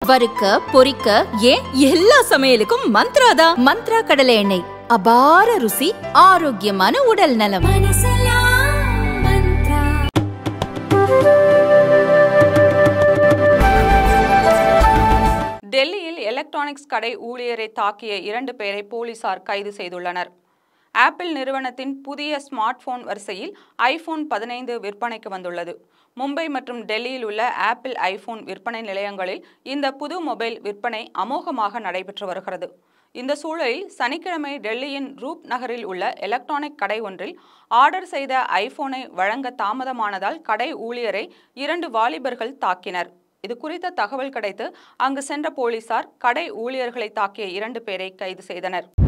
வறுக்க பொரிக்க ஏன் எல்லா சமையலுக்கும் மந்த்ரா தான் மந்த்ரா கடலை எண்ணெய் அபார ருசி ஆரோக்கியமான உடல் நலம் டெல்லியில் எலக்ட்ரானிக்ஸ் கடை ஊழியரை தாக்கிய இரண்டு பேரை போலீசார் கைது செய்துள்ளனர் ஆப்பிள் நிறுவனத்தின் புதிய ஸ்மார்ட் போன் வரிசையில் ஐபோன் பதினைந்து விற்பனைக்கு வந்துள்ளது மும்பை மற்றும் டெல்லியில் உள்ள ஆப்பிள் ஐபோன் விற்பனை நிலையங்களில் இந்த புது மொபைல் விற்பனை அமோகமாக நடைபெற்று வருகிறது இந்த சூழலில் சனிக்கிழமை டெல்லியின் ரூப் நகரில் உள்ள எலக்ட்ரானிக் கடை ஒன்றில் ஆர்டர் செய்த ஐபோனை வழங்க தாமதமானதால் கடை ஊழியரை இரண்டு வாலிபர்கள் தாக்கினர் இது குறித்த தகவல் கிடைத்து அங்கு சென்ற போலீசார் கடை ஊழியர்களை தாக்கிய இரண்டு பேரை கைது செய்தனர்